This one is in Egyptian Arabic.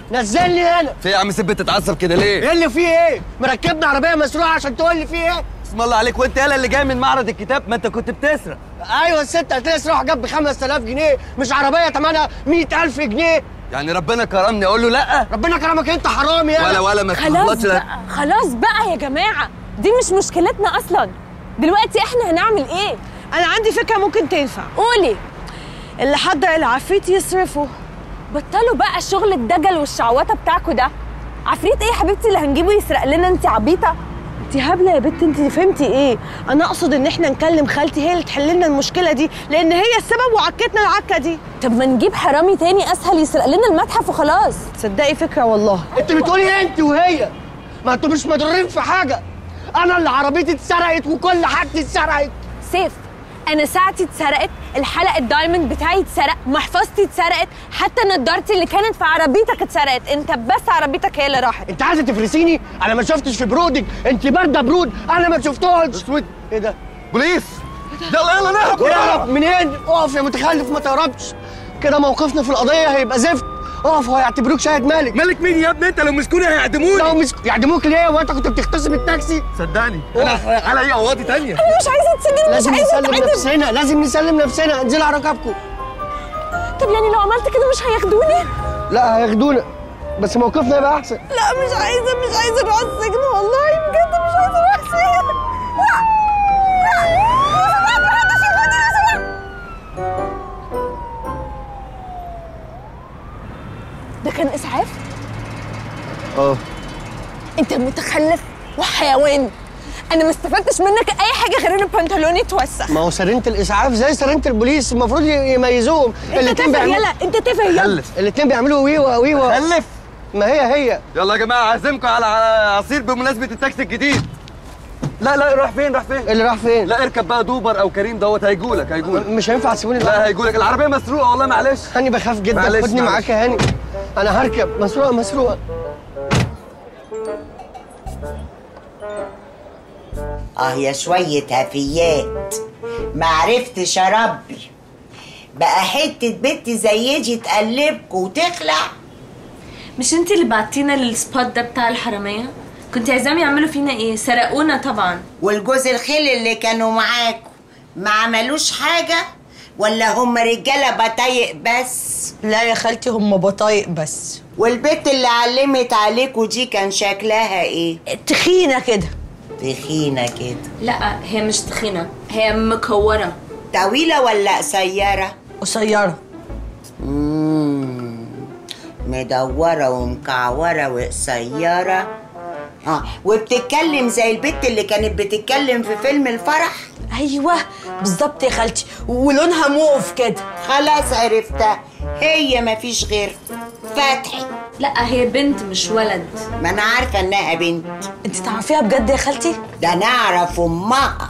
نزلني هنا في إيه يا عم سيب تتعصب كده ليه ايه اللي فيه ايه مركبنا عربيه مسروقه عشان تقول لي فيه ايه اسم الله عليك وانت يالا اللي جاي من معرض الكتاب ما انت كنت بتسرق ايوه الست قالت لي اسرح جاب ب 5000 جنيه مش عربيه ثمنها 100000 جنيه يعني ربنا كرمني اقول له لا ربنا كرمك انت حرامي يا ولا ولا ما خلاص تغلطش لا. بقى خلاص بقى يا جماعه دي مش مشكلتنا اصلا دلوقتي احنا هنعمل ايه انا عندي فكره ممكن تنفع قولي اللي حضر العفريت يصرفه بطلوا بقى الشغل الدجل والشعوطه بتاعكوا ده عفريت ايه يا حبيبتي اللي هنجيبه يسرق لنا انت عبيطه انت هبله يا بنت انت فهمتي ايه انا اقصد ان احنا نكلم خالتي هي اللي تحل لنا المشكله دي لان هي السبب وعكتنا العكه دي طب ما نجيب حرامي تاني اسهل يسرق لنا المتحف وخلاص تصدقي فكره والله انت بتقولي ايه انت وهي ما انتوا مش مضرين في حاجه انا اللي عربيتي اتسرقت وكل حاجتي اتسرقت سيف انا ساعتي اتسرقت الحلقه الدايموند بتاعي اتسرق محفظتي اتسرقت حتى نضارتي اللي كانت في عربيتك اتسرقت انت بس عربيتك هي اللي راحت انت عايزه تفرسيني انا ما شفتش في برودك انت بارده برود انا ما شفتهاش اسود ايه ده بوليس يلا يلا نهرب اهرب منين اقف يا متخلف ما تهربش كده موقفنا في القضيه هيبقى زفت اقف وهيعتبروك شاهد مالك مالك مين يا ابني انت لو مسكوني هيعدموني لو مش يعدموك ليه وانت كنت بتختصم التاكسي صدقني انا على ايه قواضي تانية انا مش عايزه اتسجن مش لازم عايزه نسلم اتعدم نفسنا لازم نسلم نفسنا انزلوا على ركبكم طب يعني لو عملت كده مش هياخدوني لا هياخدونا بس موقفنا يبقى احسن لا مش عايزه مش عايزه اروح السجن والله بجد مش عايزه اروح السجن لا لا لو سمحت محدش ياخدني لو سمحت ده كان اسعاف اه انت متخلف وحيوان انا ما استفدتش منك اي حاجه غير ان بنطلوني اتوسخ ما هو سرينة الاسعاف زي سرينة البوليس المفروض يميزوهم انت تافه يلا انت تافه يلا خلف الاتنين بيعملوا ويوا ويوا خلف ما هي هي يلا يا جماعه اعزمكم على على عصير بمناسبه التاكسي الجديد لا لا راح فين راح فين اللي راح فين لا اركب بقى دوبر او كريم دوت هيجولك هيجولك مش هينفع تسيبوني لا لوحدي. هيجولك العربيه مسروقه والله معلش هاني بخاف جدا معلش، خدني معلش. معاك يا هاني انا هركب مسروقه مسروقه اه يا شوية هفيات ما عرفتش اربي بقى حتة بنت زي دي تقلبكوا وتخلع مش انت اللي بعتينا للسبوت ده بتاع الحرامية؟ كنت عايزاهم يعملوا فينا ايه؟ سرقونا طبعا والجوز الخيل اللي كانوا معاكوا ما عملوش حاجة ولا هم رجالة بطايق بس لا يا خالتي هم بطايق بس والبت اللي علمت عليكوا دي كان شكلها ايه تخينه كده تخينة كده لا هي مش تخينة هي مكورة طويلة ولا قصيرة قصيره مم. مدورة ومكعورة وقصيرة اه وبتتكلم زي البت اللي كانت بتتكلم في فيلم الفرح ايوه بالظبط يا خالتي ولونها موف كده خلاص عرفتها هي مفيش غير فتحي لا هي بنت مش ولد ما انا عارفة انها بنت انت تعرفيها بجد يا خالتي ده انا اعرف امها